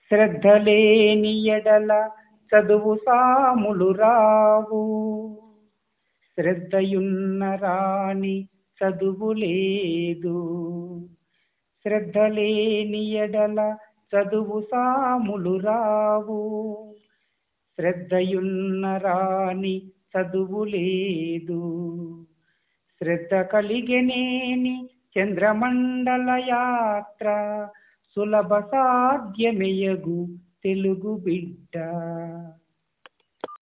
శ్రద్ధ లేని ఎడల చదువు సాములు రావు శ్రద్ధయున్న రాని చదువు లేదు శ్రద్ధ లేని ఎడల చదువు సాములు రావు శ్రద్ధయున్న రాని చదువు లేదు శ్రద్ధ కలిగనేని చంద్రమండల యాత్ర సులభ సాధ్యమేయగు తెలుగు బిడ్డ